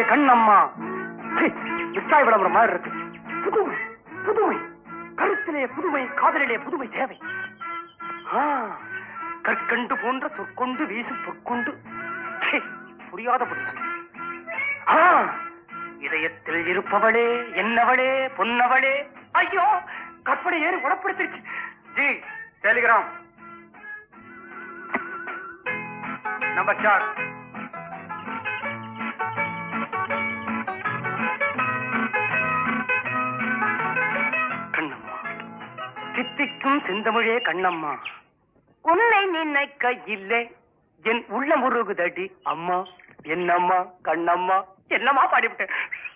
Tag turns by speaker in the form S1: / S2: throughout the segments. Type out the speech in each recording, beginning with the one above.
S1: கண்ணம்மா சீ, மிட்டாய் விளம்பரம் மாதிரி இருக்கு புதுமை புதுமை கருத்திலே புதுமை காதலிலே புதுமை தேவை ஆ, கற்கண்டு போன்ற சொற்கொண்டு வீசும் பொற்கொண்டு சீ, புரியாத புரிசு ஆ, இதயத்தில் இருப்பவளே என்னவளே பொன்னவளே ஐயோ கற்பனை ஏறி உடப்படுத்திருச்சு ஜி டெலிகிராம் நம்பர் சார் கண்ணம்மா தித்திக்கும் செந்தமிழே கண்ணம்மா உன்னை நினைக்க இல்லை என் உள்ள முருகுதடி அம்மா என்னம்மா கண்ணம்மா என்னம்மா பாடிவிட்டேன்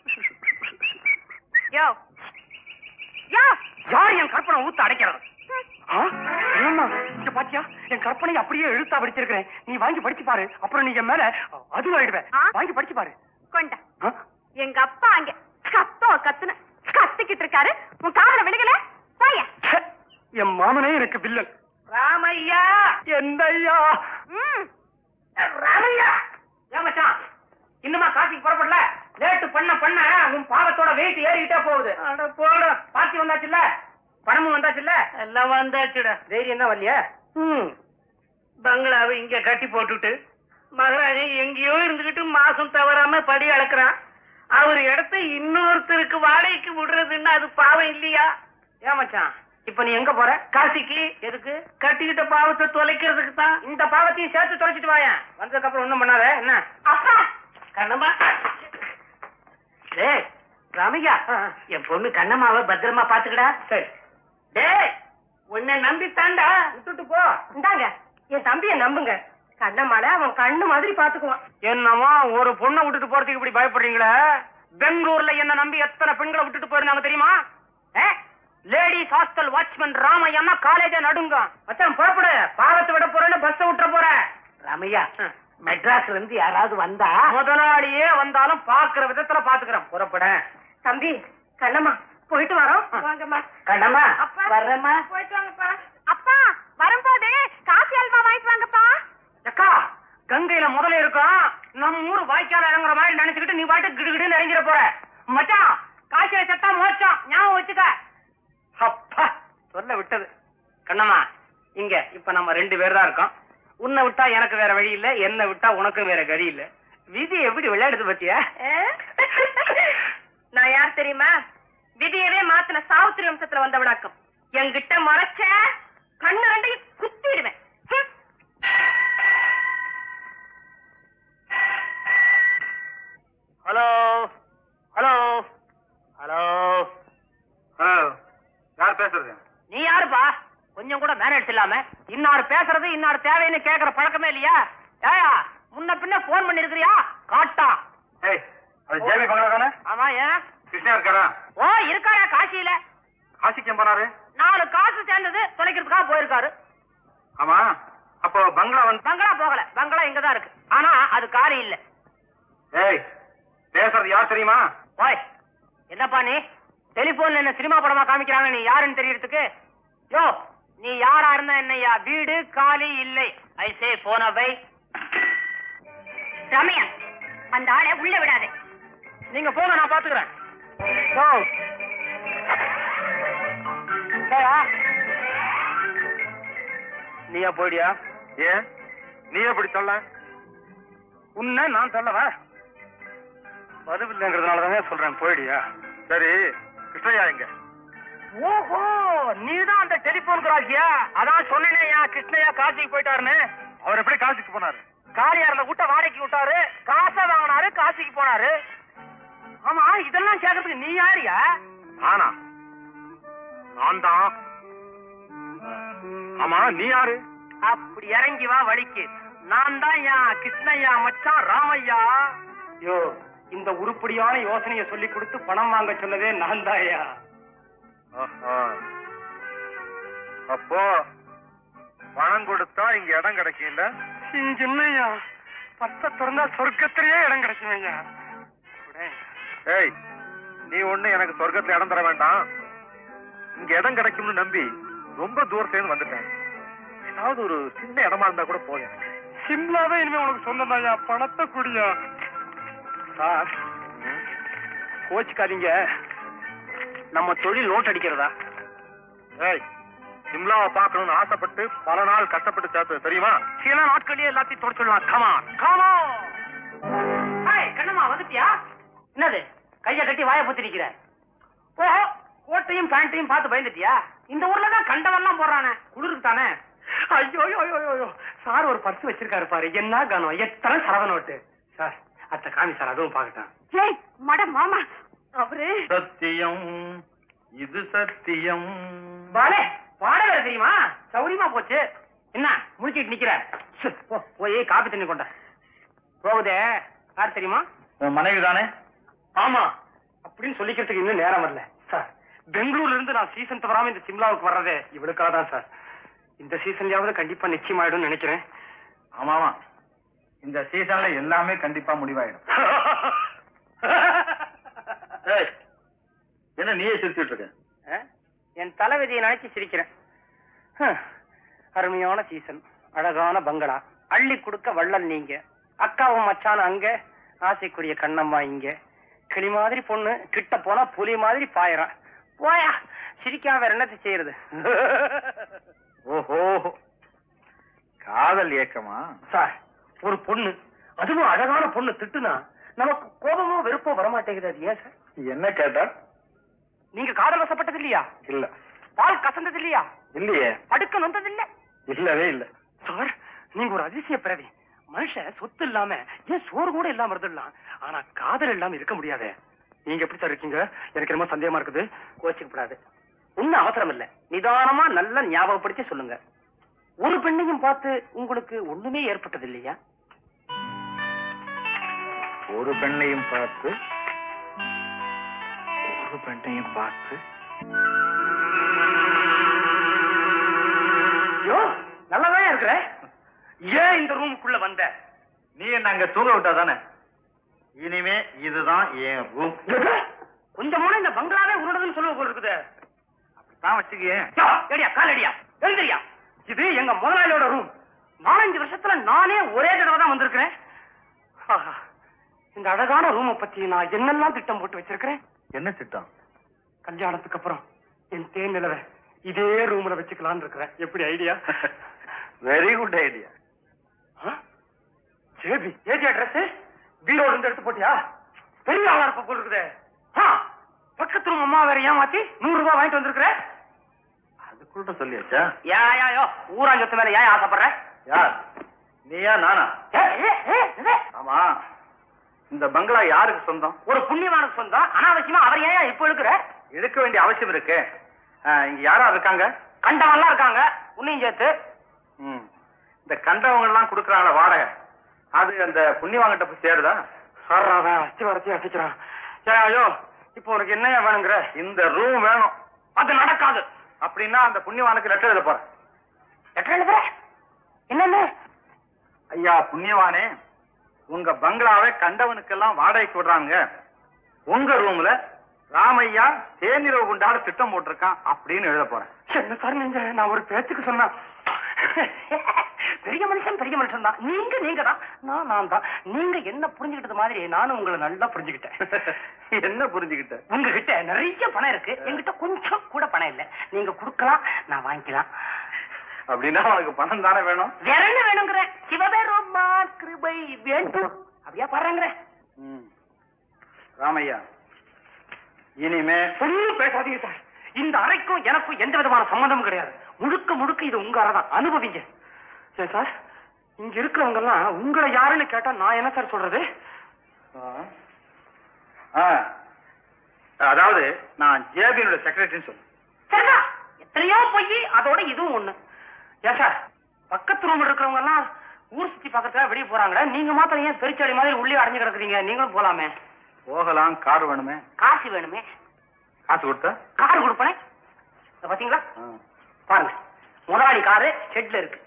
S2: யோ யோ
S1: யார் என் கற்பனை ஊத்து அடைக்கிறது ஆ? என்னம்மா இங்க பாத்தியா என் கற்பனை அப்படியே எழுத்தா படிச்சிருக்கிறேன் நீ வாங்கி படிச்சு பாரு அப்புறம் நீ என் மேல அதுவாயிடுவேன்
S2: ஆ?
S1: வாங்கி படிச்சு பாரு
S2: கொண்டா
S1: ஆ?
S2: எங்க அப்பா அங்க கத்தோ கத்துன கத்திக்கிட்டு இருக்காரு உன் காதுல விழுகல போய
S1: ச்சே, என் மாமனே எனக்கு வில்லன்
S3: ராமையா
S1: என்னய்யா
S2: ம்
S3: ராமையா ஏன் மச்சான் இன்னுமா காசிக்கு புறப்படல லேட்டு பண்ண பண்ண உன் பாவத்தோட வெயிட் ஏறிக்கிட்டே போகுது
S1: அட போட
S3: பார்ட்டி வந்தாச்சுல்ல பணமும் வந்தாச்சுல்ல
S1: எல்லாம் வந்தாச்சுடா
S3: தைரியம் தான் வரலையா
S1: ம்
S3: பங்களாவை இங்க கட்டி போட்டுட்டு மகாராஜன் எங்கேயோ இருந்துகிட்டு மாசம் தவறாம படி அளக்குறான் அவர் இடத்த இன்னொருத்தருக்கு வாடகைக்கு விடுறதுன்னா அது பாவம் இல்லையா ஏன் மச்சான் இப்ப நீ எங்க போற காசிக்கு எதுக்கு கட்டிக்கிட்ட பாவத்தை தொலைக்கிறதுக்கு தான் இந்த பாவத்தையும் சேர்த்து தொலைச்சிட்டு வாயேன் வந்ததுக்கு அப்புறம் ஒண்ணும் பண்ணாத என்ன
S2: அப்பா
S3: கண்ணம்மா டேய் ராமையா என் பொண்ணு கண்ணம்மாவை பத்திரமா பாத்துக்கடா சரி டேய் உன்னை நம்பி தாண்டா விட்டுட்டு போ
S2: இந்தாங்க என் தம்பிய நம்புங்க கண்ணம்மால அவன் கண்ணு மாதிரி பாத்துக்குவான்
S1: என்னமா ஒரு பொண்ணை விட்டுட்டு போறதுக்கு இப்படி பயப்படுறீங்களே பெங்களூர்ல என்ன நம்பி எத்தனை பெண்களை விட்டுட்டு போயிருந்தாங்க தெரியுமா லேடிஸ் ஹாஸ்டல் வாட்ச்மேன் ராமையா காலேஜ நடுங்க
S3: மச்சான் புறப்படு பாவத்தை விட போறேன்னு பஸ் விட்டுற போற ராமையா மெட்ராஸ்ல இருந்து யாராவது வந்தா
S1: முதலாளியே வந்தாலும் பாக்குற விதத்துல பாத்துக்கிறேன் புறப்பட
S2: தம்பி கண்ணம்மா போயிட்டு வரோம் வாங்கம்மா
S3: கண்ணம்மா
S2: அப்பா.
S3: வர்றேம்மா
S2: போயிட்டு வாங்கப்பா அப்பா வரும்போது காசி அல்வா வாங்கிட்டு வாங்கப்பா
S1: அக்கா கங்கையில முதல்ல இருக்கும் நம்ம ஊர் வாய்க்கால இறங்குற மாதிரி நினைச்சுக்கிட்டு நீ பாட்டு கிடுகிடுன்னு இறங்கிட போற மச்சான் காசியில செத்தா மோச்சம் ஞாபகம் வச்சுக்க அப்பா சொல்ல விட்டது கண்ணம்மா இங்க இப்ப நம்ம ரெண்டு பேர் தான் இருக்கோம் உன்னை விட்டா எனக்கு வேற வழி இல்ல என்ன விட்டா உனக்கும் வேற கதி இல்ல விதி எப்படி விளையாடுது பத்தியா
S2: நான் யார் தெரியுமா விதியவே மாத்தின சாவித்திரி வம்சத்துல வந்தவனாக்கும் என்கிட்ட மறைச்ச கண்ணு ரெண்டையும் குத்திடுவேன் ஹம்.
S1: ஹலோ ஹலோ ஹலோ
S4: ஹலோ யார் பேசுறது
S1: நீ யாருப்பா கொஞ்சம் கூட மேனேஜ் இல்லாம இன்னார் பேசுறது இன்னார் தேவைன்னு கேக்குற பழக்கமே இல்லையா ஏயா முன்ன பின்ன போன் பண்ணிருக்கிறியா காட்டா
S4: ஏய் அது ஜேபி பங்களா தானே
S1: ஆமா ஏன்
S4: கிருஷ்ணா இருக்காரா
S1: ஓ இருக்காரா காசியில
S4: காசிக்கு ஏன் போனாரு
S1: நாலு காசு சேர்ந்தது தொலைக்கிறதுக்காக போயிருக்காரு
S4: ஆமா அப்போ பங்களா வந்து
S1: பங்களா போகல பங்களா இங்கதான் இருக்கு ஆனா அது காலி இல்ல
S4: ஏய் பேசுறது யார் தெரியுமா
S1: ஓய் என்னப்பா நீ டெலிபோன்ல என்ன சினிமா படமா காமிக்கிறாங்க நீ யாருன்னு தெரியறதுக்கு யோ நீ யாரா இருந்தா என்னய்யா வீடு காலி இல்லை ஐ சே போன பை
S2: ரம்யா அந்த ஆளை உள்ள விடாதே
S1: நீங்க போங்க நான் பாத்துக்கிறேன் ஓ இந்தாயா? நீயா போயிடியா
S4: ஏன் நீ எப்படி சொல்ல
S1: உன்னை நான் சொல்லவா பதிவில்லைங்கிறதுனால தானே சொல்றேன் போயிடியா
S4: சரி கிருஷ்ணய்யா எங்க
S1: ஓஹோ நீதான் அந்த டெலிபோன் ராஜியா அதான் சொன்னேனே ஏன் கிருஷ்ணயா காசிக்கு போயிட்டாருன்னு
S4: அவர் எப்படி காசிக்கு போனாரு
S1: காலியா இருந்த கூட்ட வாடகைக்கு விட்டாரு காசை வாங்கினாரு காசிக்கு போனாரு ஆமா இதெல்லாம் கேக்குறதுக்கு நீ யாரியா
S4: நானா நான் தான் ஆமா நீ யாரு
S1: அப்படி இறங்கி வா வழிக்கு நான் தான் யா கிருஷ்ணய்யா மச்சான் ராமையா யோ இந்த உருப்படியான யோசனையை சொல்லி கொடுத்து பணம் வாங்க சொன்னதே நான் தான்யா
S4: ஆஹா. அப்போ பணம் கொடுத்தா இங்க இடம் கிடைக்கும்ல
S1: சின்னய்யா பத்த திறந்தா சொர்க்கத்திலேயே இடம் கிடைக்குமையா
S4: ஏய் நீ ஒண்ணு எனக்கு சொர்க்கத்துல இடம் தர வேண்டாம் இங்க இடம் கிடைக்கும்னு நம்பி ரொம்ப தூரத்துல இருந்து வந்துட்டேன் ஏதாவது ஒரு சின்ன இடமா இருந்தா கூட போதும் எனக்கு
S1: சிம்லாவே இனிமே உனக்கு சொந்தம் பணத்தை குடியா சார் கோச்சுக்காதீங்க நம்ம தொழில் நோட் அடிக்கிறதா
S4: ஏய் சிம்லாவை பார்க்கணும்னு ஆசைப்பட்டு பல நாள் கஷ்டப்பட்டு சேர்த்து தெரியுமா
S1: சில நாட்களே எல்லாத்தையும் தொடச்சிடலாம் கமான் கமான் ஹாய் கண்ணம்மா வந்துட்டியா என்னது கைய கட்டி வாய பொத்திருக்கிற ஓ கோட்டையும் பேண்ட்டையும் பார்த்து பயந்துட்டியா இந்த ஊர்ல தான் கண்டவெல்லாம் போடுறானே குளிருக்கு தானே ஐயோ ஐயோ ஐயோ, ஐயோ சார் ஒரு பர்ஸ் வச்சிருக்காரு பாரு என்ன கனம் எத்தனை சரவ நோட்டு சார் அத்த காமி சார் அதுவும் பார்க்கட்டும்
S2: ஏய் மட மாமா அவரு
S4: சத்தியம் இது சத்தியம்
S1: பாலே பாட வேற தெரியுமா சௌரியமா போச்சு என்ன முடிச்சிட்டு நிக்கிற சு, போ, போய் காப்பி தண்ணி கொண்ட போகுதே யார் தெரியுமா
S4: உன் மனைவி தானே
S1: ஆமா அப்படின்னு சொல்லிக்கிறதுக்கு இன்னும் நேரம் வரல சார் பெங்களூர்ல இருந்து நான் சீசன் தவறாம இந்த சிம்லாவுக்கு வர்றதே இவளுக்காக தான் சார் இந்த சீசன்லயாவது கண்டிப்பா நிச்சயமாயிடும்னு நினைக்கிறேன்
S4: ஆமா ஆமா இந்த சீசன்ல எல்லாமே கண்டிப்பா முடிவாயிடும் ஏய், என்ன நீயே சிரிச்சுட்டு இருக்க
S1: ஆ? என் தலைவிதியை நினைச்சு சிரிக்கிறேன் ஹம். அருமையான சீசன் அழகான பங்களா அள்ளி கொடுக்க வள்ளல் நீங்க அக்காவும் மச்சான் அங்க ஆசைக்குரிய கண்ணம்மா இங்க கிளி மாதிரி பொண்ணு கிட்ட போனா புலி மாதிரி பாயறான் போயா சிரிக்காம வேற என்னத்தை செய்யறது
S4: ஓஹோ காதல் ஏக்கமா
S1: சார் ஒரு பொண்ணு அதுவும் அழகான பொண்ணு திட்டுனா நமக்கு கோபமோ வெறுப்போ வரமாட்டேங்குது அது ஏன் சார்
S4: என்ன கேட்டா
S1: நீங்க காதல் வசப்பட்டது இல்லையா
S4: இல்ல
S1: பால் கசந்தது இல்லையா
S4: இல்லையே
S1: படுக்க நொந்தது இல்ல
S4: இல்லவே இல்ல
S1: சார் நீங்க ஒரு அதிசய பிறவி மனுஷன் சொத்து இல்லாம ஏன் சோறு கூட இல்லாம இருந்துடலாம் ஆனா காதல் இல்லாம இருக்க முடியாதே நீங்க எப்படி சார் இருக்கீங்க எனக்கு ரொம்ப சந்தேகமா இருக்குது கோச்சிக்கப்படாது ஒண்ணும் அவசரம் இல்ல நிதானமா நல்லா ஞாபகப்படுத்தி சொல்லுங்க ஒரு பெண்ணையும் பார்த்து உங்களுக்கு ஒண்ணுமே ஏற்பட்டது இல்லையா
S4: ஒரு பெண்ணையும் பார்த்து ஒரு பெண்ணையும் பார்த்து
S1: ஐயோ நல்லாதான் இருக்கிற ஏன் இந்த ரூமுக்குள்ள வந்த
S4: நீ என்ன அங்க தூங்க விட்டா தானே இனிமே இதுதான் என் ரூம்
S1: கொஞ்சம் மூணு இந்த பங்களாவே உன்னதுன்னு சொல்லுவ போல இருக்குது
S4: தான் வச்சுக்கேன்
S1: யா, எடியா காலடியா எழுந்திரியா இது எங்க முதலாளியோட ரூம் நாலஞ்சு வருஷத்துல நானே ஒரே தடவை தான் வந்திருக்கிறேன் ஆஹா, இந்த அழகான ரூமை பத்தி நான் என்னெல்லாம் திட்டம் போட்டு வச்சிருக்கிறேன்
S4: என்ன திட்டம்
S1: கல்யாணத்துக்கு அப்புறம் என் தேன் நிலவை இதே ரூம்ல வச்சுக்கலாம்னு இருக்கிறேன் எப்படி ஐடியா
S4: வெரி குட் ஐடியா
S1: சேபி ஏஜி அட்ரஸ் பீரோல இருந்து எடுத்து போட்டியா பெரிய ஆளா இருப்ப போல இருக்குதே ஆ, பக்கத்து ரூம் அம்மா வேற ஏமாத்தி நூறு ரூபாய் வாங்கிட்டு வந்திருக்கிற
S4: அதுக்குள்ள சொல்லியாச்சா
S1: யா யா யோ ஊராஞ்சத்து மேல ஏன் ஆசைப்படுற
S4: யார் நீயா நானா
S1: ஏ, ஏ, ஏ, ஏ.
S4: ஆமா இந்த பங்களா யாருக்கு சொந்தம்
S1: ஒரு புண்ணியவானுக்கு சொந்தம் அனாவசியமா அவர் ஏன் இப்ப எடுக்கிற
S4: எடுக்க வேண்டிய அவசியம் இருக்கு ஆ, இங்க யாரா இருக்காங்க
S1: கண்டவன்லாம் இருக்காங்க உன்னையும் சேர்த்து
S4: ம். இந்த கண்டவங்க எல்லாம் குடுக்கறாங்கள வாடகை அது அந்த புண்ணியவாங்கிட்ட போய் சேருதா
S1: அவன் அஸ்தி வரத்தி அசிக்கிறான் ஏ ஐயோ இப்போ உனக்கு என்னையா வேணுங்கிற
S4: இந்த ரூம் வேணும்
S1: அது நடக்காது
S4: அப்படின்னா அந்த புண்ணியவானுக்கு லெட்டர் எழுத போறேன்
S1: எத்தனை எழுதுற என்னன்னு
S4: ஐயா புண்ணியவானே உங்க பங்களாவை கண்டவனுக்கெல்லாம் வாடகைக்கு விடுறாங்க உங்க ரூம்ல ராமையா தேனிரவு குண்டாட திட்டம் போட்டிருக்கான் அப்படின்னு எழுத போறேன்
S1: என்ன சார் நீங்க நான் ஒரு பேச்சுக்கு சொன்னா பெரிய மனுஷன் பெரிய மனுஷன் தான் நீங்க நீங்க தான் நான் நான் தான் நீங்க என்ன புரிஞ்சுக்கிட்டது மாதிரி நானும் உங்களை நல்லா புரிஞ்சுக்கிட்டேன்
S4: என்ன புரிஞ்சுக்கிட்ட
S1: உங்ககிட்ட நிறைய பணம் இருக்கு என்கிட்ட கொஞ்சம் கூட பணம் இல்ல நீங்க கொடுக்கலாம் நான் வாங்கிக்கலாம்
S4: அப்படின்னா உனக்கு பணம் தானே வேணும்
S1: வேற என்ன வேணுங்கிற சிவபெருமா கிருபை வேண்டும் அப்படியா பாருங்கிற
S4: ம். ராமையா இனிமே
S1: ஒண்ணும் பேசாதீங்க சார் இந்த அறைக்கும் எனக்கும் எந்த விதமான சம்மந்தமும் கிடையாது முழுக்க முழுக்க இது உங்க அறை தான் அனுபவிங்க ஏன் சார் இங்க இருக்கிறவங்க எல்லாம் உங்களை யாருன்னு கேட்டா நான் என்ன சார் சொல்றது
S4: ஆ. அதாவது நான் ஜேபியினுடைய செக்ரட்டரின்னு சொல்லு
S1: சரிதா எத்தனையோ போய் அதோட இதுவும் ஒண்ணு ஏன் சார் பக்கத்து ரூம்ல இருக்கிறவங்க எல்லாம் ஊர் சுத்தி பார்க்கறதுக்காக வெளியே போறாங்களே நீங்க மாத்திரம் ஏன் பெருச்சாடி மாதிரி உள்ளே அடைஞ்சு கிடக்குறீங்க நீங்களும் போலாமே
S4: போகலாம் கார் வேணுமே
S1: காசு வேணுமே
S4: காசு கொடுத்தா
S1: கார் கொடுப்பனே இத பாத்தீங்களா பாருங்க முதலாளி காரு ஷெட்ல இருக்கு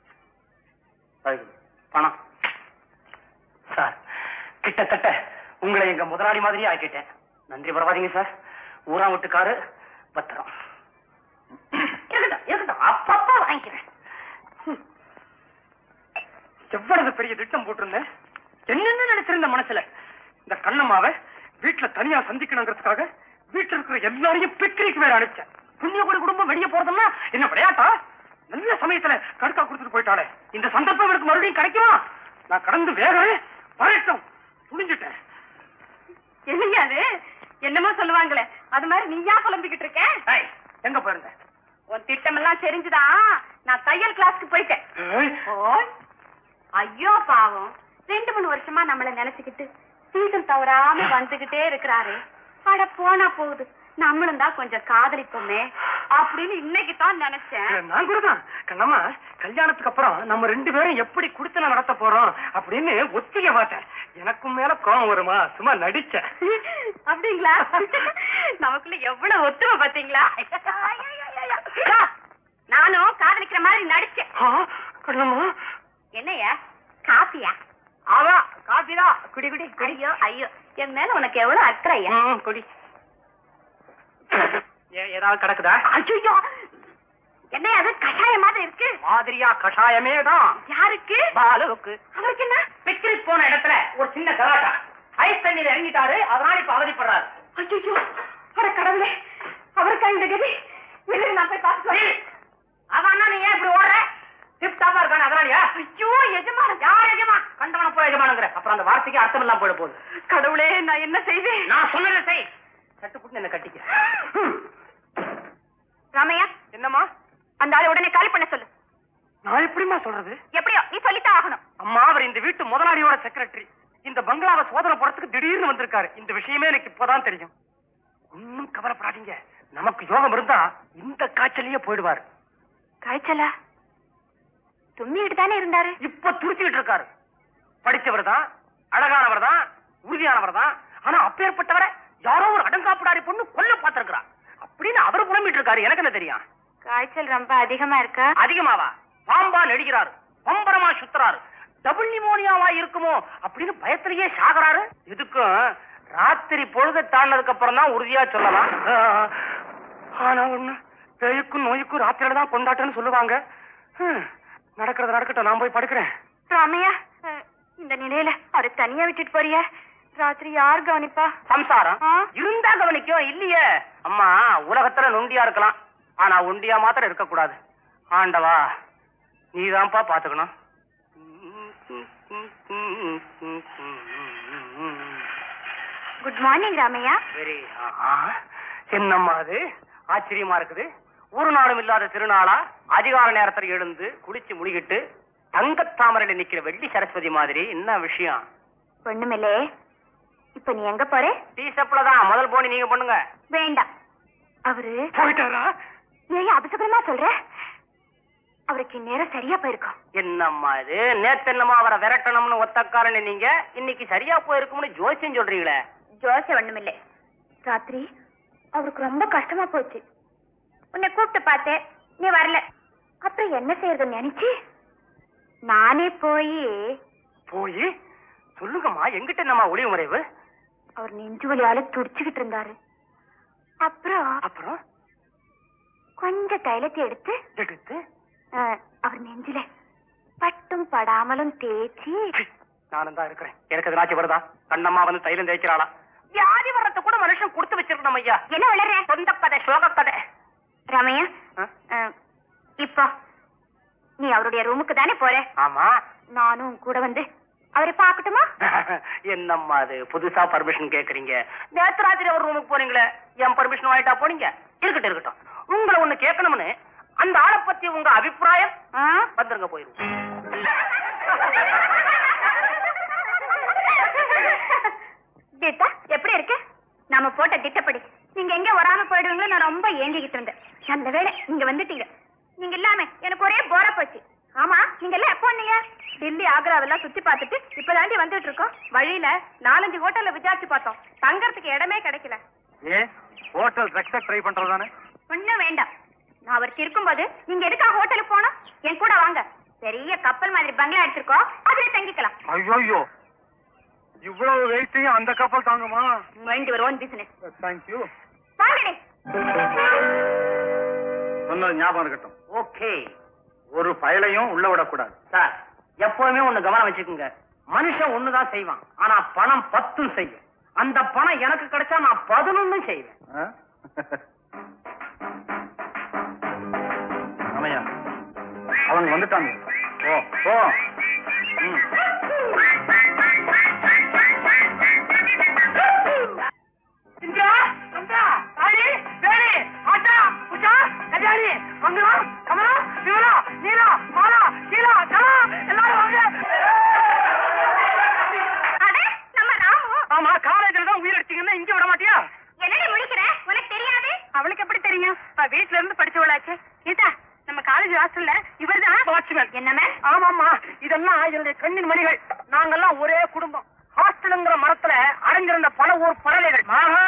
S1: பணம் சார் கிட்டத்தட்ட உங்களை எங்க முதலாளி மாதிரியே ஆக்கிட்டேன் நன்றி பரவாதீங்க சார் ஊரா வீட்டுக்காரு பத்திரம் இருக்கட்டும் இருக்கட்டும் அப்பப்ப வாங்கிக்கிறேன் ஹம். எவ்வளவு பெரிய திட்டம் போட்டிருந்தேன் என்னென்ன நினைச்சிருந்த மனசுல இந்த கண்ணம்மாவை வீட்டுல தனியா சந்திக்கணுங்கிறதுக்காக வீட்டுல இருக்கிற எல்லாரையும் பிக்னிக் வேற அனுப்பிச்சேன் புண்ணியகுடி குடும்பம் வெளியே போறதுன்னா என்ன விளையாட்டா நல்ல சமயத்துல கடுக்கா கொடுத்துட்டு போயிட்டாளே இந்த சந்தர்ப்பம் எனக்கு மறுபடியும் கிடைக்குமா நான் கடந்து வேகிறேன் வரட்டும் துணிஞ்சிட்டேன்
S2: என்னையா அது என்னமோ சொல்லுவாங்களே அது மாதிரி நீயா புலம்பிக்கிட்டு இருக்க
S1: ஏய், எங்க போயிருந்த
S2: உன் திட்டமெல்லாம் தெரிஞ்சுதான் நான் தையல் கிளாஸ்க்கு போயிட்டேன்
S1: ஏய்,
S2: ஓய் ஐயோ பாவம் ரெண்டு மூணு வருஷமா நம்மள நினைச்சுக்கிட்டு சீசன் தவறாம வந்துகிட்டே இருக்கிறாரு அட போனா போகுது நம்மளும் தான் கொஞ்சம் காதலிப்போமே அப்படின்னு இன்னைக்கு தான் நினைச்சேன்
S1: நான் கூட தான் கண்ணம்மா கல்யாணத்துக்கு அப்புறம் நம்ம ரெண்டு பேரும் எப்படி குடித்தன நடத்த போறோம் அப்படின்னு ஒத்திக பார்த்தேன் எனக்கும் மேல கோவம் வருமா சும்மா நடிச்சேன்
S2: அப்படிங்களா நமக்குள்ள எவ்வளவு ஒத்துமை பாத்தீங்களா நானும் காதலிக்கிற மாதிரி நடிச்சேன்
S1: ஆ, கண்ணம்மா
S2: என்னையா காப்பியா
S1: ஆமா காபிதான் குடி குடி குடி
S2: ஐயோ ஐயோ என் மேல உனக்கு எவ்வளவு அக்கறையா
S1: ம், குடி ஏ- ஏதாவது கிடக்குதா
S2: ஐயோ என்னையா அது கஷாய மாதிரி இருக்கு
S1: மாதிரியா கஷாயமே தான்
S2: யாருக்கு
S1: பாலுவுக்கு
S2: அவருக்கு என்ன
S1: பிக்னிக் போன இடத்துல ஒரு சின்ன கலாட்டா ஐஸ் தண்ணியில இறங்கிட்டாரு அதனால இப்ப அவதிப்படுறாரு
S2: ஐயோ அட கடவுளே அவருக்கா இந்த கதி இரு நான் போய் பார்த்து
S1: அவன் அண்ணா நீ ஏன் இப்படி ஓடுற டிப் டாப்பா இருக்கானே அதனாலயா
S2: ஐயோ எஜமான
S1: யார் எஜமா கண்டவன போய் எஜமானுங்கிற அப்புறம் அந்த வார்த்தைக்கு அர்த்தம் இல்லாம போயிட போகுது
S2: கடவுளே நான் என்ன செய்வேன்
S1: நான் சொன்னதை செய் சட்டுப்புட்டு என்ன கட்டிக்க
S2: ராமையா
S1: என்னம்மா
S2: அந்த ஆளை உடனே காலி பண்ண சொல்லு
S1: நான் எப்படிமா சொல்றது
S2: எப்படியோ நீ சொல்லித்தான் ஆகணும்
S1: அம்மா அவர் இந்த வீட்டு முதலாளியோட செக்ரட்டரி இந்த பங்களாவை சோதனை போறதுக்கு திடீர்னு வந்திருக்காரு இந்த விஷயமே எனக்கு இப்போதான் தெரியும் ஒன்னும் கவலைப்படாதீங்க நமக்கு யோகம் இருந்தா இந்த காய்ச்சலையே போயிடுவாரு
S2: காய்ச்சலா தும்மிக்கிட்டு தானே இருந்தாரு
S1: இப்ப துடிச்சுக்கிட்டு இருக்காரு படிச்சவர் தான் அழகானவர் தான் உறுதியானவர் தான் ஆனா அப்பேற்பட்டவரை யாரோ ஒரு அடங்காப்பிடாரி பொண்ணு கொல்ல பார்த்திருக்கிறா அப்படின்னு அவரு புலம்பிட்டு இருக்காரு எனக்கு என்ன தெரியும்
S2: காய்ச்சல் ரொம்ப அதிகமா இருக்கா
S1: அதிகமாவா பாம்பா நடிக்கிறாரு பம்பரமா சுத்துறாரு டபுள் நிமோனியாவா இருக்குமோ அப்படின்னு பயத்திலேயே சாகுறாரு இதுக்கும் ராத்திரி பொழுது தாண்டதுக்கு அப்புறம் தான் உறுதியா சொல்லலாம் ஆஹ், ஆனா ஒண்ணு பேய்க்கும் நோய்க்கும் ராத்திரியில தான் கொண்டாட்டம்னு சொல்லுவாங்க ஹம், நடக்கிறது நடக்கட்டும் நான் போய் படுக்கிறேன்
S2: ராமையா அஹ், இந்த நிலையில அவரை தனியா விட்டுட்டு போறிய ராத்திரி யார் கவனிப்பா
S1: சம்சாரம்
S2: ஆ?
S1: இருந்தா கவனிக்கும் இல்லையே அம்மா உலகத்துல நொண்டியா இருக்கலாம் ஆனா ஒண்டியா மாத்திரம் இருக்க கூடாது ஆண்டவா நீதான்ப்பா பாத்துக்கணும்
S2: குட் மார்னிங் ராமையா
S1: சரி என்னம்மா அது ஆச்சரியமா இருக்குது ஒரு நாளும் இல்லாத திருநாளா அதிகால நேரத்துல எழுந்து குளிச்சு முடிக்கிட்டு தங்கத் தாமரையில நிக்கிற வெள்ளி சரஸ்வதி மாதிரி என்ன விஷயம்
S2: ஒண்ணுமில்லே இப்ப நீ எங்க போற
S1: டீ செப்ல தான் முதல் போனி நீங்க பண்ணுங்க
S2: வேண்டாம் அவரு
S1: போயிட்டாரா
S2: ஏன் அபசகுரமா சொல்ற அவருக்கு நேரம் சரியா போயிருக்கும்
S1: என்னம்மா இது நேத்து என்னம்மா அவரை விரட்டணும்னு ஒத்தக்காரன்னு நீங்க இன்னைக்கு சரியா போயிருக்கும்னு ஜோசியம் சொல்றீங்களே
S2: ஜோச ஒண்ணுமில்லை ராத்திரி அவருக்கு ரொம்ப கஷ்டமா போச்சு உன்னை கூப்பிட்டு பார்த்தேன் நீ வரல அப்புறம் என்ன செய்யறதுன்னு நினைச்சு நானே போய்
S1: போய் சொல்லுங்கம்மா எங்கிட்ட என்னம்மா ஒளிவு மறைவு
S2: அவர் நெஞ்சு வலியால துடிச்சுக்கிட்டு இருந்தாரு அப்புறம்
S1: அப்புறம்
S2: கொஞ்சம் தைலத்தை எடுத்து
S1: எடுத்து
S2: அஹ், அவர் நெஞ்சில பட்டும் படாமலும் தேய்ச்சி
S1: சி, நானும் தான் இருக்கிறேன் எனக்கு எதுனாச்சும் வருதா கண்ணம்மா வந்து தைலம் தேய்க்கிறாளா வியாதி வர்றத கூட மனுஷன் கொடுத்து வச்சிருக்கணும் ஐயா
S2: என்ன வளர்ற
S1: சொந்த கதை சோக கதை
S2: ரமையா
S1: ஆ?
S2: அஹ், இப்போ நீ அவருடைய ரூமுக்கு தானே போற
S1: ஆமா
S2: நானும் உன் கூட வந்து அவரை பார்க்கட்டுமா
S1: என்னம்மா அது புதுசா பர்மிஷன் கேக்குறீங்க நேத்து ராத்திரி ஒரு ரூமுக்கு போறீங்களே என் பர்மிஷன் வாங்கிட்டா போனீங்க இருக்கட்டும் இருக்கட்டும் உங்களை ஒண்ணு கேட்கணும்னு அந்த ஆளை பத்தி உங்க அபிப்பிராயம்
S2: ஆ?
S1: வந்துருங்க போயிருவோம்
S2: கீதா எப்படி இருக்கு நாம போட்ட திட்டப்படி நீங்க எங்க வராம போயிடுவீங்களோ நான் ரொம்ப ஏங்கிக்கிட்டு இருந்தேன் அந்த வேளை நீங்க வந்துட்டீங்க நீங்க இல்லாம எனக்கு ஒரே போர போச்சு ஆமா நீங்க எல்லாம் எப்போ வந்தீங்க டெல்லி ஆக்ராவெல்லாம் சுத்தி பார்த்துட்டு இப்பதாண்டி வந்துட்டு இருக்கோம் வழியில நாலஞ்சு ஹோட்டல்ல விசாரிச்சு பார்த்தோம் தங்கறதுக்கு இடமே கிடைக்கல
S4: ஏன் ஹோட்டல் ட்ரக்ஸ ட்ரை பண்றதானே
S2: ஒண்ணும் வேண்டாம் நான் அவருக்கு இருக்கும்போது நீங்க எதுக்காக ஹோட்டலுக்கு போனோம் என் கூட வாங்க பெரிய கப்பல் மாதிரி பங்களா எடுத்திருக்கோம் அதுல தங்கிக்கலாம்
S4: ஐயோ இவ்வளவு வெயிட்டையும் அந்த கப்பல் தாங்குமா
S2: மைண்ட் ஒரு ஓன் பிசினஸ்
S4: தேங்க்யூ
S2: வாங்கடி
S4: சொன்னது ஞாபகம் இருக்கட்டும்
S1: ஓகே
S4: ஒரு பயலையும் உள்ள விடக்கூடாது
S1: சார் எப்பவுமே ஒண்ணு கவனம் வச்சுக்கோங்க மனுஷன் ஒண்ணுதான் செய்வான் ஆனா பணம் பத்தும் செய்யும் அந்த பணம் எனக்கு கிடைச்சா நான் பதினொன்னு செய்வேன்
S4: ஆ? ராமையா அவங்க வந்துட்டாங்க ஓ ஓ ம்
S1: இங்க வந்தா தாடி வேணி ஆட்டா உஷா கல்யாணி மங்களம் கமலம் விமலா நீலா மாலா கீலா கலா எல்லாரும் வாங்க
S2: அடே நம்ம ராமு
S1: ஆமா காலேஜ்ல தான் உயிர் எடுத்தீங்கன்னா இங்க விட மாட்டியா
S2: என்னடி முடிக்கிற உனக்கு தெரியாது
S5: அவளுக்கு எப்படி தெரியும் அவ வீட்ல இருந்து படிச்சவளாச்சு கீதா நம்ம காலேஜ் ஹாஸ்டல்ல இவர்தான்
S1: வாட்ச்மேன்
S2: என்ன மேம்
S1: ஆமாமா இதெல்லாம் என்னுடைய கண்ணின் மணிகள் நாங்கெல்லாம் ஒரே குடும்பம் ஹாஸ்டலுங்கிற மரத்துல அடைஞ்சிருந்த பல ஊர் பறவைகள்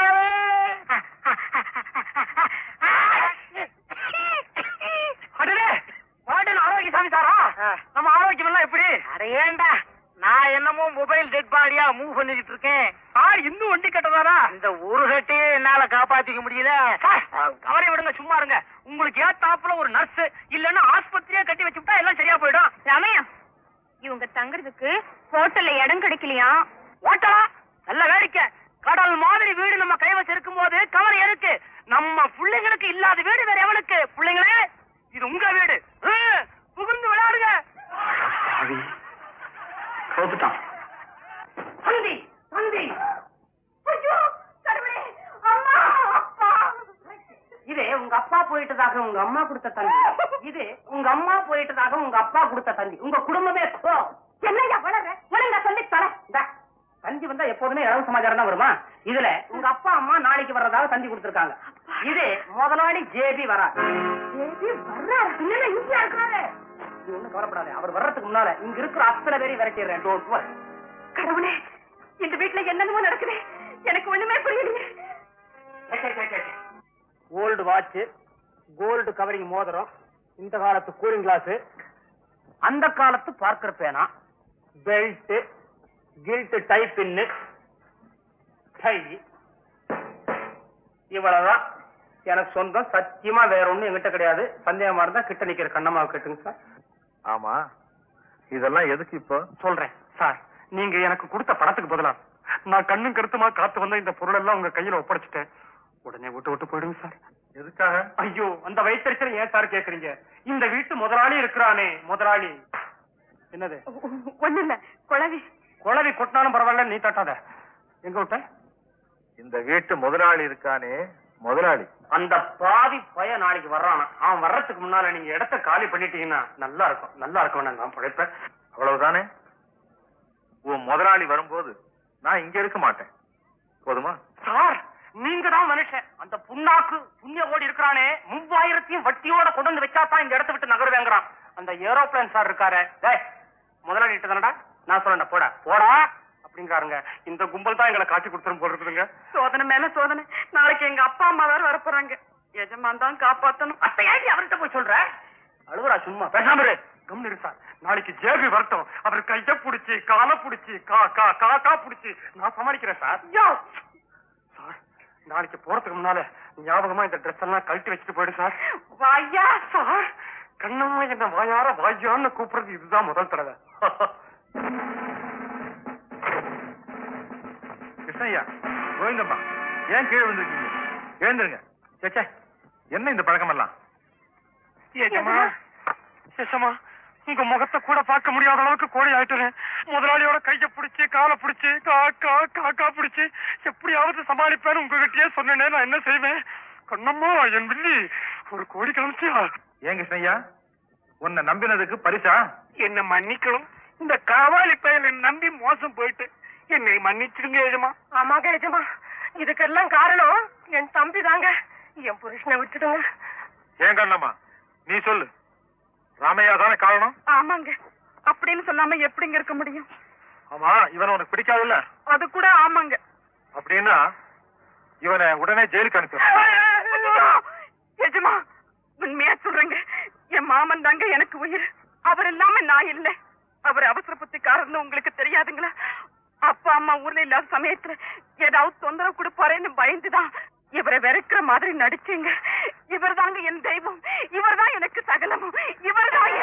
S1: அடடே வார்டன் ஆரோக்கியசாமி சாரா நம்ம ஆரோக்கியம் எல்லாம் எப்படி
S3: அட ஏண்டா நான் என்னமோ மொபைல் டெட் பாடியா மூவ் பண்ணிக்கிட்டு இருக்கேன்
S1: ஆர் இன்னும் வண்டி கட்டதாரா
S3: இந்த ஒரு கட்டையே என்னால காப்பாத்திக்க முடியல
S1: கவலை விடுங்க சும்மா இருங்க உங்களுக்கு ஏத்தாப்புல ஒரு நர்ஸ் இல்லன்னா ஆஸ்பத்திரியா கட்டி வச்சுட்டா எல்லாம் சரியா போயிடும்
S2: ரமயா இவங்க தங்குறதுக்கு ஹோட்டல்ல இடம் கிடைக்கலையா
S1: ஓட்டலா நல்ல வேடிக்கை கடல் மாதிரி வீடு நம்ம கைவசம் இருக்கும் போது கவலை எதுக்கு நம்ம பிள்ளைங்களுக்கு இல்லாத வீடு வேற எவனுக்கு பிள்ளைங்களே இது உங்க வீடு ஆ, புகுந்து விளையாடுங்க
S4: பாவி கவுத்துட்டான்
S1: தந்தி தந்தி
S2: ஐயோ கடவுளே அம்மா அப்பா
S1: இது உங்க அப்பா போயிட்டதாக உங்க அம்மா கொடுத்த தந்தி இது உங்க அம்மா போயிட்டதாக உங்க அப்பா கொடுத்த தந்தி உங்க குடும்பமே போ.
S2: என்னையா வளர ஒழுங்கா சொல்லி தர
S1: இந்தா, தந்தி வந்தா எப்போதுமே இளவு சமாச்சாரம் தான் வருமா இதுல உங்க அப்பா அம்மா நாளைக்கு வர்றதாக தந்தி கொடுத்திருக்காங்க இது முதலாளி ஜேபி வரா
S2: வர்றாரு இல்ல இங்கேயா இருக்காரு
S1: இது ஒண்ணும் கவலைப்படாத அவர் வர்றதுக்கு முன்னால இங்க இருக்கிற அத்தனை பேரையும் விரட்டிடுறேன் டோன்ட் வரி
S2: கடவுளே இந்த வீட்ல என்னென்னமோ நடக்குது எனக்கு ஒண்ணுமே புரியலையே
S1: ஓல்டு வாட்ச் கோல்டு கவரிங் மோதிரம் இந்த காலத்து கூலிங் கிளாஸ் அந்த காலத்து பார்க்கர் பேனா belt gilt tie pin tie இவ்வளவுதான் எனக்கு சொந்தம் சத்தியமா வேற ஒண்ணும் என்கிட்ட கிடையாது சந்தேகமா இருந்தா கிட்ட நிக்கிற கண்ணம்மாவை கேட்டுங்க சார்
S4: ஆமா இதெல்லாம் எதுக்கு இப்போ
S1: சொல்றேன் சார் நீங்க எனக்கு கொடுத்த பணத்துக்கு பதிலா நான் கண்ணும் கருத்துமா காத்து வந்த இந்த பொருள் எல்லாம் உங்க கையில ஒப்படைச்சிட்டேன் உடனே விட்டு விட்டு போயிடுங்க சார்
S4: எதுக்காக
S1: ஐயோ அந்த வயிற்றுச்சல் ஏன் சார் கேக்குறீங்க இந்த வீட்டு முதலாளி இருக்கிறானே முதலாளி என்னது
S5: ஒண்ணு இல்ல குழவி
S1: குழவி கொட்டினாலும் பரவாயில்ல நீ தட்டாத எங்க விட்ட
S4: இந்த வீட்டு முதலாளி இருக்கானே முதலாளி
S1: அந்த பாவி பய நாளைக்கு வர்றானா அவன் வர்றதுக்கு முன்னால நீங்க இடத்த காலி பண்ணிட்டீங்கன்னா நல்லா இருக்கும் நல்லா இருக்கும் நான் பழைப்பேன்
S4: அவ்வளவுதானே உன் முதலாளி வரும்போது நான் இங்க இருக்க மாட்டேன் போதுமா
S1: சார் நீங்க தான் மனுஷன் அந்த புண்ணாக்கு புண்ணிய ஓடி இருக்கிறானே மூவாயிரத்தையும் வட்டியோட கொண்டு வந்து வச்சா தான் இந்த இடத்த விட்டு நகருவேங்கிறான் அந்த ஏரோப்ளேன் சார் இருக்காரு டேய் முதலாளி தானடா நான் சொல்லண்டா போடா போடா அப்படிங்கிறாருங்க இந்த கும்பல் தான் எங்களை காட்டி கொடுத்துரும் போல இருக்குதுங்க
S5: சோதனை மேல சோதனை நாளைக்கு எங்க அப்பா அம்மா வேற வரப்போறாங்க எஜமான் தான் காப்பாத்தணும்
S1: அத்தை ஏன் அவர்கிட்ட போய் சொல்ற அழுவுறா சும்மா பேசாம இரு கம்னு இரு சார் நாளைக்கு ஜேபி வரட்டும் அவர் கைய புடிச்சு காலை புடிச்சு கா கா கா கா புடிச்சு நான் சமாளிக்கிறேன் சார் சார் நாளைக்கு போறதுக்கு முன்னால ஞாபகமா இந்த ட்ரெஸ் எல்லாம் கழட்டி வச்சுட்டு போயிடு சார்
S5: வாயா
S1: சார் கண்ணம்மா என்ன வாயார வாயான்னு கூப்பிடுறது இதுதான் முதல் தடவை
S4: கிருஷ்ணய்யா கோவிந்தம்மா ஏன் கீழே விழுந்திருக்கீங்க எழுந்துருங்க சேச்சே என்ன இந்த பழக்கம் எல்லாம்
S1: ஏஜமா ஏசமா உங்க முகத்தை கூட பார்க்க முடியாத அளவுக்கு கோழி ஆயிட்டுறேன் முதலாளியோட கைய பிடிச்சு காலை பிடிச்சு காக்கா காக்கா பிடிச்சு எப்படியாவது சமாளிப்பேன்னு உங்ககிட்டயே சொன்னேனே நான் என்ன செய்வேன் கண்ணம்மா என் வில்லி ஒரு கோடி காமிச்சியா
S4: ஏன் கிருஷ்ணய்யா உன்னை நம்பினதுக்கு பரிசா
S3: என்ன மன்னிக்கணும் இந்த காவாலி பயலை நம்பி மோசம் போயிட்டு என்னை மன்னிச்சிடுங்க எஜமா
S5: ஆமாங்க எஜமா இதுக்கெல்லாம் காரணம் என் தம்பி தாங்க என் புருஷனை விட்டுடுங்க
S4: ஏன் கண்ணம்மா நீ சொல்லு ராமையா தானே காரணம்
S5: ஆமாங்க அப்படின்னு சொல்லாம எப்படிங்க இருக்க முடியும்
S4: ஆமா இவனை உனக்கு பிடிக்காதுல்ல
S5: அது கூட ஆமாங்க
S4: அப்படின்னா இவனை உடனே ஜெயிலுக்கு அனுப்பி
S5: எஜமா உண்மையா சொல்றேங்க என் மாமன் தாங்க எனக்கு உயிர் அவர் இல்லாம நான் இல்ல அவர் அவசர புத்திக்காரர்னு உங்களுக்கு தெரியாதுங்களா அப்பா அம்மா ஊர்ல இல்லாத சமயத்துல ஏதாவது தொந்தரவு கொடுப்பாரேன்னு பயந்துதான் இவரை வெறுக்கிற மாதிரி நடிச்சீங்க இவர் தாங்க என் தெய்வம் இவர் தான் எனக்கு சகலமும் இவர் தான்